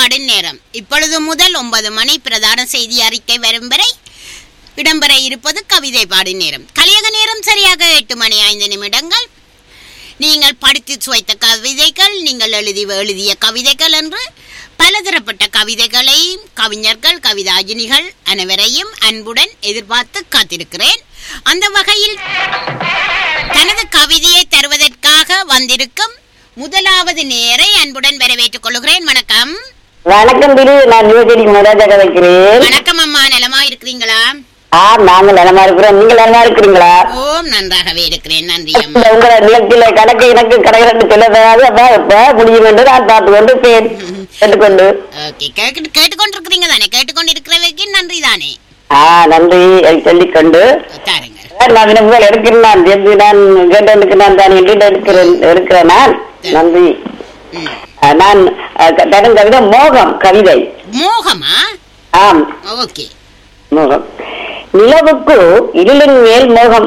பாடும் நேரம் இப்பொழுது முதல் ஒன்பது மணி பிரதான செய்தி அறிக்கை வரும் வரை இடம்பெற இருப்பது கவிதை பாடும் நேரம் கலியக நேரம் சரியாக எட்டு மணி ஐந்து நிமிடங்கள் நீங்கள் படித்து சுவைத்த கவிதைகள் நீங்கள் எழுதி எழுதிய கவிதைகள் என்று பலதரப்பட்ட கவிதைகளை கவிஞர்கள் கவிதாஜினிகள் அனைவரையும் அன்புடன் எதிர்பார்த்து காத்திருக்கிறேன் அந்த வகையில் தனது கவிதையை தருவதற்காக வந்திருக்கும் முதலாவது நேரை அன்புடன் வரவேற்றுக் கொள்கிறேன் வணக்கம் வணக்கம் திரு நான் நியூஜெடி முதலாக வைக்கிறேன் வணக்கம் அம்மா நலமா இருக்கிறீங்களா ஆ நாங்க நலமா இருக்கிறோம் நீங்க நலமா இருக்கிறீங்களா ஓம் நன்றாகவே இருக்கிறேன் நன்றி அம்மா இந்த உங்களோட நிலத்தில கணக்கு எனக்கு கடைகள் சொல்லக்கூடாது அப்ப இப்ப முடியும் என்று நான் பார்த்து கொண்டு பேர் கேட்டுக்கொண்டு ஓகே கேட்டு கேட்டுக்கொண்டிருக்கிறீங்க தானே கேட்டுக்கொண்டிருக்கிறவைக்கு நன்றி தானே ஆ நன்றி என்று சொல்லிக்கொண்டு தாருங்கள் நான் வினங்கள் எடுக்கிறேன் நான் சேர்ந்து நான் கேட்டதுக்கு நான் தான் என்று எடுக்கிறேன் எடுக்கிறேன் நான் நன்றி ம். ஆ, நான் தரும் கவிதை மோகம் கவிதை மோகமா ஆம் ஓகே மோகம் நிலவுக்கு இருளின் மேல் மோகம்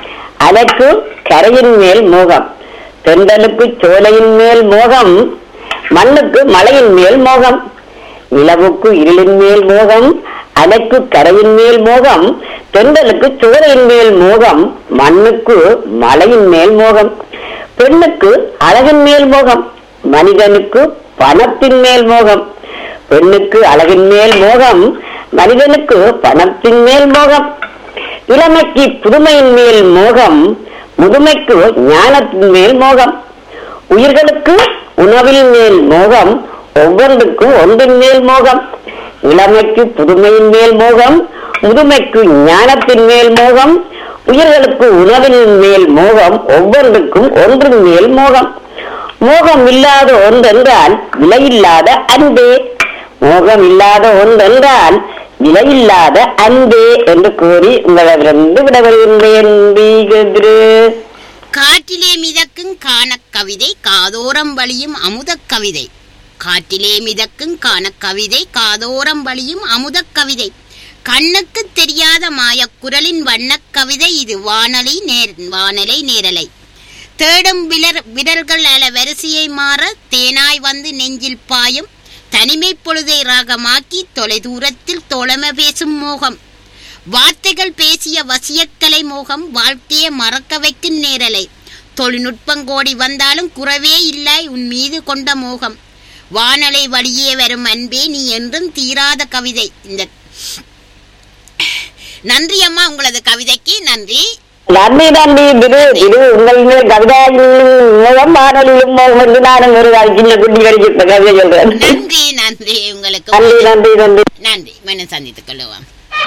அலைக்கு கரையின் மேல் மோகம் தென்றலுக்கு சோலையின் மேல் மோகம் மண்ணுக்கு மலையின் மேல் மோகம் நிலவுக்கு இருளின் மேல் மோகம் அலைக்கு கரையின் மேல் மோகம் தென்றலுக்கு சோலையின் மேல் மோகம் மண்ணுக்கு மலையின் மேல் மோகம் பெண்ணுக்கு அழகின் மேல் மோகம் மனிதனுக்கு பணத்தின் மேல் மோகம் பெண்ணுக்கு அழகின் மேல் மோகம் மனிதனுக்கு பணத்தின் மேல் மோகம் இளமைக்கு புதுமையின் மேல் மோகம் முதுமைக்கு ஞானத்தின் மேல் மோகம் உயிர்களுக்கு உணவின் மேல் மோகம் ஒவ்வொன்றுக்கும் ஒன்றின் மேல் மோகம் இளமைக்கு புதுமையின் மேல் மோகம் முதுமைக்கு ஞானத்தின் மேல் மோகம் உயிர்களுக்கு உணவின் மேல் மோகம் ஒவ்வொன்றுக்கும் ஒன்றின் மேல் மோகம் மோகம் இல்லாத ஒன்றென்றால் விலையில்லாத அன்பே மோகம் இல்லாத ஒன்றென்றால் விலையில்லாத அன்பே என்று கூறி உங்களிடமிருந்து விடவருகின்றேன் திரு காற்றிலே மிதக்கும் காணக் கவிதை காதோரம் வழியும் அமுதக் கவிதை காற்றிலே மிதக்கும் காணக் கவிதை காதோரம் வழியும் அமுதக் கவிதை கண்ணுக்கு தெரியாத மாயக்குரலின் வண்ணக் கவிதை இது வானலை நேர் வானலை நேரலை தேடும் விலர் விரல்கள் அல வரிசையை மாற தேனாய் வந்து நெஞ்சில் பாயும் தனிமை பொழுதை ராகமாக்கி தொலைதூரத்தில் தோழமை பேசும் மோகம் வார்த்தைகள் பேசிய வசியக்கலை மோகம் வாழ்க்கையை மறக்க வைக்கும் நேரலை தொழில்நுட்பம் கோடி வந்தாலும் குறவே இல்லை உன் மீது கொண்ட மோகம் வானலை வழியே வரும் அன்பே நீ என்றும் தீராத கவிதை இந்த நன்றி அம்மா உங்களது கவிதைக்கு நன்றி நன்றி நன்றி திரு திரு உங்களுடைய கவிதாயின் மூலம் வானொலியும் மோகம் என்று நானும் ஒரு சின்ன குட்டி கடிச்சு கவிதை சொல்றேன் நன்றி நன்றி உங்களுக்கு நன்றி நன்றி நன்றி நன்றி மீண்டும் சந்தித்துக் கொள்ளுவோம்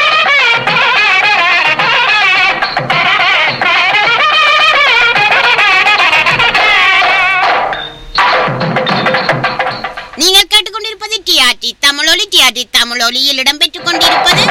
நீங்கள் கேட்டுக்கொண்டிருப்பது டிஆர்டி தமிழொலி டிஆர்டி தமிழொலியில் இடம்பெற்றுக் கொண்டிருப்பது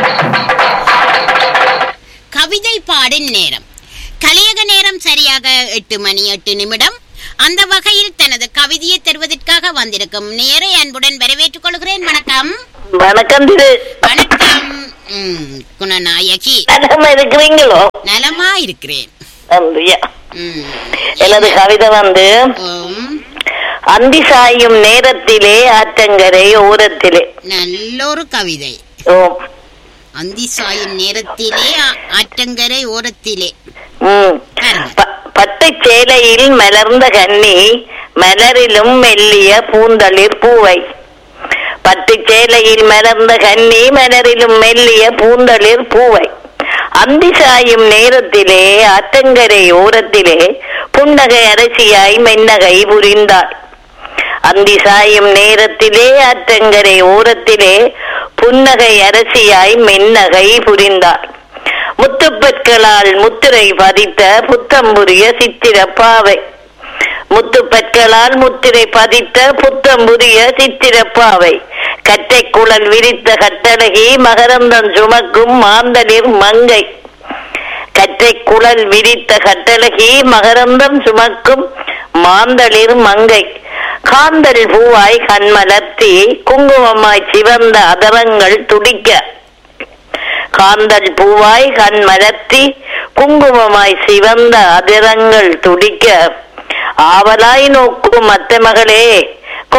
கவிதை பாடும் நேரம் கலியக நேரம் சரியாக எட்டு மணி எட்டு நிமிடம் அந்த வகையில் தனது கவிதையை தருவதற்காக வந்திருக்கும் நேரை அன்புடன் வரவேற்றுக் கொள்கிறேன் வணக்கம் வணக்கம் திரு வணக்கம் ம், குணநாயகி நலமா இருக்கிறீங்களோ நலமா இருக்கிறேன் நன்றியா ம், எனது கவிதை வந்து ஓம், அந்தி சாயும் நேரத்திலே ஆற்றங்கரை ஓரத்திலே நல்லொரு கவிதை ஓம் அந்தி சாயும் நேரத்திலே ஆ- ஆற்றங்கரை ஓரத்திலே ம். பாருங்க. ப- பட்டுச் சேலையில் மலர்ந்த கன்னி மலரிலும் மெல்லிய பூந்தளிர் பூவை பட்டுச் சேலையில் மலர்ந்த கன்னி மலரிலும் மெல்லிய பூந்தளிர் பூவை அந்தி சாயும் நேரத்திலே ஆற்றங்கரை ஓரத்திலே புன்னகை அரசியாய் மென்னகை புரிந்தாள் அந்தி சாயும் நேரத்திலே ஆற்றங்கரை ஓரத்திலே புன்னகை அரசியாய் மென்னகை புரிந்தாள் முத்துப்பற்களால் முத்திரை பதித்த புத்தம்புரிய சித்திரப்பாவை முத்துப்பற்களால் முத்திரை பதித்த புத்தம்புரிய சித்திரப்பாவை கட்டை குழல் விரித்த கட்டழகி மகரந்தம் சுமக்கும் மாந்தளிர் மங்கை கற்றை குழல் விரித்த கட்டழகி மகரந்தம் சுமக்கும் மாந்தளிர் மங்கை காந்தல் பூவாய் கண்மலர்த்தி குங்குமமாய் சிவந்த அதரங்கள் துடிக்க காந்தல் பூவாய் கண் மலர்த்தி குங்குமமாய் சிவந்த அதிரங்கள் துடிக்க ஆவலாய் நோக்கும் அத்தை மகளே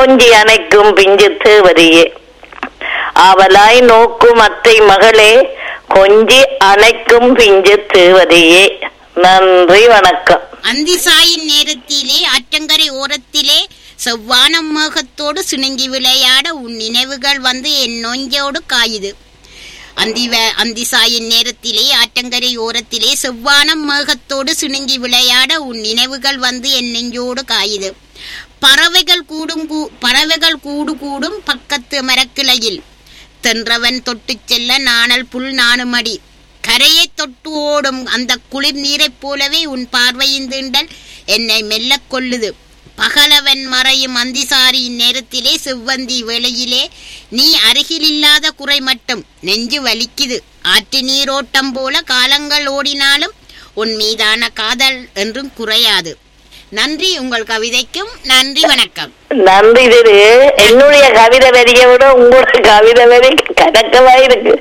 கொஞ்சி அணைக்கும் பிஞ்சு தேவதையே அவளாய் நோக்கும் அத்தை மகளே கொஞ்சி அணைக்கும் பிஞ்சு தேவதையே நன்றி வணக்கம் அந்தி சாயின் நேரத்திலே ஆற்றங்கரை ஓரத்திலே செவ்வானம் மேகத்தோடு சிணுங்கி விளையாட உன் நினைவுகள் வந்து என் நொஞ்சோடு காயுது அந்தி வ- அந்தி சாயின் நேரத்திலே ஆற்றங்கரை ஓரத்திலே செவ்வானம் மேகத்தோடு சிணுங்கி விளையாட உன் நினைவுகள் வந்து என் நெஞ்சோடு காயுது பறவைகள் கூடும் கூ- பறவைகள் கூடு கூடும் பக்கத்து மரக்கிளையில் தென்றவன் தொட்டுச் செல்ல நாணல் புல் நாணுமடி கரையை தொட்டு ஓடும் அந்த குளிர் நீரைப் போலவே உன் பார்வையின் தீண்டல் என்னை மெல்லக் கொள்ளுது பகலவன் மறையும் அந்திசாரியின் நேரத்திலே செவ்வந்தி வேளையிலே நீ அருகில் இல்லாத குறை மட்டும் நெஞ்சு வலிக்குது ஆற்று நீரோட்டம் போல காலங்கள் ஓடினாலும் உன் மீதான காதல் என்றும் குறையாது நன்றி உங்கள் கவிதைக்கும் நன்றி வணக்கம் நன்றி திரு என்னுடைய கவிதை வரியை விட உங்களோட கவிதை வரி கணக்கமா இருக்கு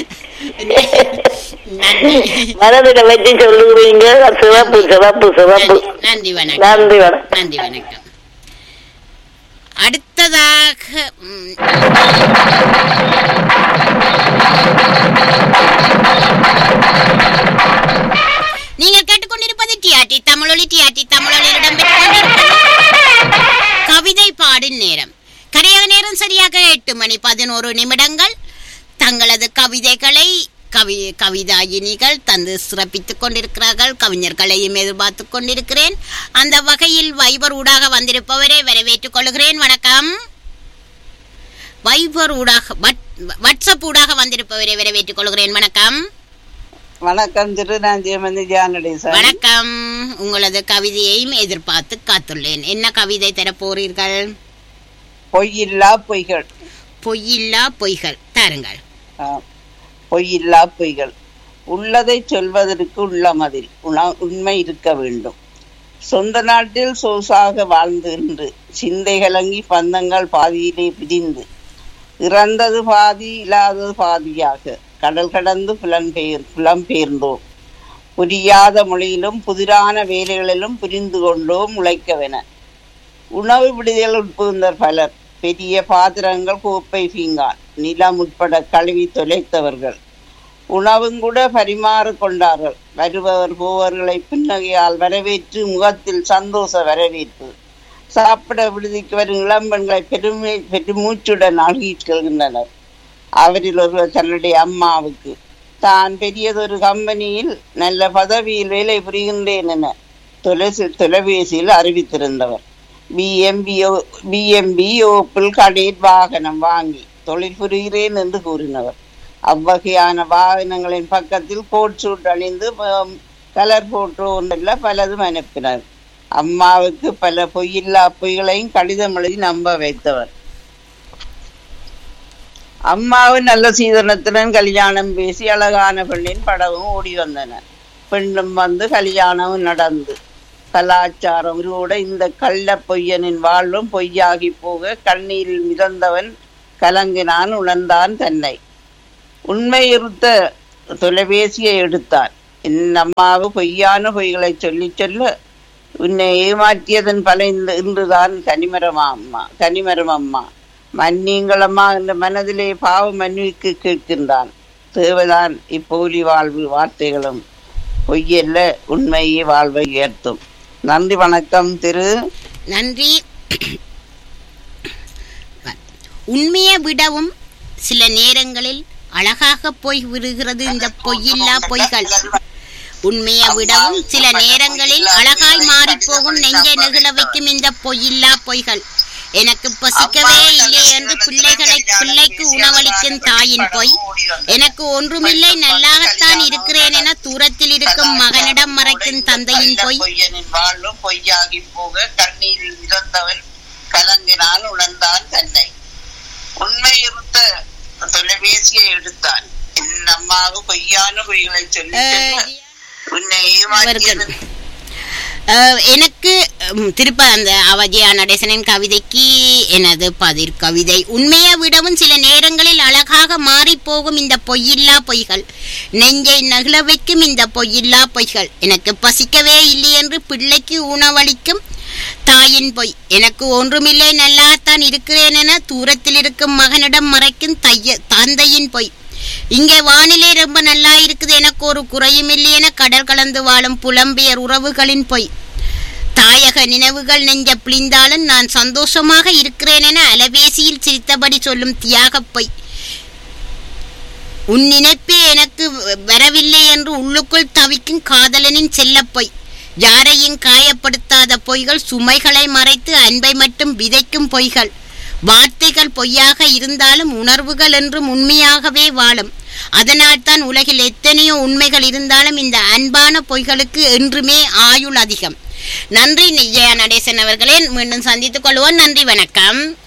நன்றி மனதில வச்சு சொல்லுகிறீங்க சிறப்பு சிறப்பு சிறப்பு நன்றி வணக்கம் நன்றி வணக்கம் நன்றி வணக்கம் அடுத்ததாக ம், நீங்கள் கேட்டுக்கொண்டிருப்பது டிஆர்டி தமிழொலி டிஆர்டி தமிழொலி இடம்பெற்றுக் கொண்டிருப்பது கவிதை பாடும் நேரம் கரையாக நேரம் சரியாக எட்டு மணி பதினோரு நிமிடங்கள் தங்களது கவிதைகளை கவி கவிதாயினிகள் தந்து சிறப்பித்துக் கொண்டிருக்கிறார்கள் கவிஞர்களையும் எதிர்பார்த்துக் கொண்டிருக்கிறேன் அந்த வகையில் வைபர் ஊடாக வந்திருப்பவரை வரவேற்றுக் கொள்கிறேன் வணக்கம் வைபர் ஊடாக வட்- வாட்ஸ்அப் ஊடாக வந்திருப்பவரை வரவேற்றுக் கொள்கிறேன் வணக்கம் வணக்கம் திரு நான் ஜெயமந்தி ஜானடேசன் வணக்கம் உங்களது கவிதையையும் எதிர்பார்த்து காத்துள்ளேன் என்ன கவிதை தரப் போறீர்கள் பொய்யில்லா பொய்கள் பொய்யில்லா பொய்கள் தாருங்கள் ஆ, பொய்யில்லா பொய்கள் உள்ளதை சொல்வதற்கு உள்ள மதில் உண- உண்மை இருக்க வேண்டும் சொந்த நாட்டில் சொகுசாக வாழ்ந்து இன்று சிந்தை கலங்கி பந்தங்கள் பாதியிலே பிரிந்து இறந்தது பாதி இல்லாதது பாதியாக கடல் கடந்து புலம்பெயர் புலம்பெயர்ந்தோம் புரியாத மொழியிலும் புதிரான வேலைகளிலும் புரிந்து கொண்டோம் உழைக்கவென உணவு விடுதிகள் உட்புகுந்தர் பலர் பெரிய பாத்திரங்கள் கோப்பை பீங்கான் நிலம் உட்பட கழுவி தொலைத்தவர்கள் உணவும் கூட பரிமாறு கொண்டார்கள் வருபவர் போவர்களை புன்னகையால் வரவேற்று முகத்தில் சந்தோஷ வரவேற்பு சாப்பிட விடுதிக்கு வரும் இளம்பெண்களை பெருமை பெருமூச்சுடன் அழுகிச் செல்கின்றனர் அவரில் ஒருவர் தன்னுடைய அம்மாவுக்கு தான் பெரியதொரு கம்பெனியில் நல்ல பதவியில் வேலை புரிகின்றேன் என தொலைசி தொலைபேசியில் அறிவித்திருந்தவர் பிஎம்பிஓ பிஎம்பி ஓப்பிள் கடேட் வாகனம் வாங்கி தொழில் புரிகிறேன் என்று கூறினவர் அவ்வகையான வாகனங்களின் பக்கத்தில் கோட் சூட் அணிந்து ப- கலர் போட்டோ ஒன்றில் பலதும் அனுப்பினர் அம்மாவுக்கு பல பொய்யில்லா பொய்களையும் கடிதம் எழுதி நம்ப வைத்தவர் அம்மாவும் நல்ல சீதனத்துடன் கல்யாணம் பேசி அழகான பெண்ணின் படமும் ஓடி வந்தன பெண்ணும் வந்து கல்யாணமும் நடந்து கலாச்சாரம் கூட இந்த கள்ள பொய்யனின் வாழ்வும் பொய்யாகி போக கண்ணீரில் மிதந்தவன் கலங்கினான் உணர்ந்தான் தன்னை உண்மை இருத்த தொலைபேசியை எடுத்தான் என் அம்மாவு பொய்யான பொய்களை சொல்லி சொல்ல உன்னை ஏமாற்றியதன் பல இந்த இன்றுதான் கனிமரமா அம்மா கனிமரம் அம்மா மன்னிங்களம்மா என்ற மனதிலே பாவ மன்னிக்கு கேட்கின்றான் தேவைதான் இப்போலி வாழ்வு வார்த்தைகளும் பொய்யல்ல உண்மையே வாழ்வை உயர்த்தும் நன்றி வணக்கம் திரு நன்றி உண்மையை விடவும் சில நேரங்களில் அழகாக போய் விடுகிறது இந்த பொய்யில்லா பொய்கள் உண்மையை விடவும் சில நேரங்களில் அழகாய் மாறிப் போகும் நெஞ்சை நெகிழ வைக்கும் இந்த பொய்யில்லா பொய்கள் எனக்கு பசிக்கவே இல்லை என்று பிள்ளைகளை பிள்ளைக்கு உணவளிக்கும் தாயின் பொய் எனக்கு ஒன்றுமில்லை நல்லாகத்தான் இருக்கிறேன் என தூரத்தில் இருக்கும் மகனிடம் மறைக்கும் தந்தையின் பொய் பொய்யனின் வாழ்வும் பொய்யாகி போக கண்ணீரில் மிதந்தவன் கலங்கினால் உணர்ந்தான் தன்னை உண்மை இருத்த தொலைபேசியை எடுத்தான் என் அம்மாவு பொய்யான பொய்களை சொல்லி சொல்ல, அஹ், உன்னை அவர்கள் ஏமாற்றியதன் அஹ், எனக்கு ம், திருப்ப அந்த அவஜயா நடேசனின் கவிதைக்கு எனது பதிர் கவிதை உண்மையை விடவும் சில நேரங்களில் அழகாக மாறிப் போகும் இந்த பொய்யில்லா பொய்கள் நெஞ்சை நகிழ வைக்கும் இந்த பொய்யில்லா பொய்கள் எனக்கு பசிக்கவே இல்லை என்று பிள்ளைக்கு உணவளிக்கும் தாயின் பொய் எனக்கு ஒன்றுமில்லை நல்லாத்தான் இருக்கிறேன் என தூரத்தில் இருக்கும் மகனிடம் மறைக்கும் தைய தந்தையின் பொய் இங்கே வானிலை ரொம்ப நல்லா இருக்குது எனக்கு ஒரு குறையும் இல்லை என கடல் கலந்து வாழும் புலம்பெயர் உறவுகளின் பொய் தாயக நினைவுகள் நெஞ்ச பிழிந்தாலும் நான் சந்தோஷமாக இருக்கிறேன் என அலவேசியில் சிரித்தபடி சொல்லும் தியாகப் பொய் உன் நினைப்பே எனக்கு வ- வரவில்லை என்று உள்ளுக்குள் தவிக்கும் காதலனின் செல்லப் பொய் யாரையும் காயப்படுத்தாத பொய்கள் சுமைகளை மறைத்து அன்பை மட்டும் விதைக்கும் பொய்கள் வார்த்தைகள் பொய்யாக இருந்தாலும் உணர்வுகள் என்றும் உண்மையாகவே வாழும் அதனால்தான் உலகில் எத்தனையோ உண்மைகள் இருந்தாலும் இந்த அன்பான பொய்களுக்கு என்றுமே ஆயுள் அதிகம் நன்றி ஜெயா நடேசன் அவர்களே மீண்டும் சந்தித்துக் கொள்வோம் நன்றி வணக்கம்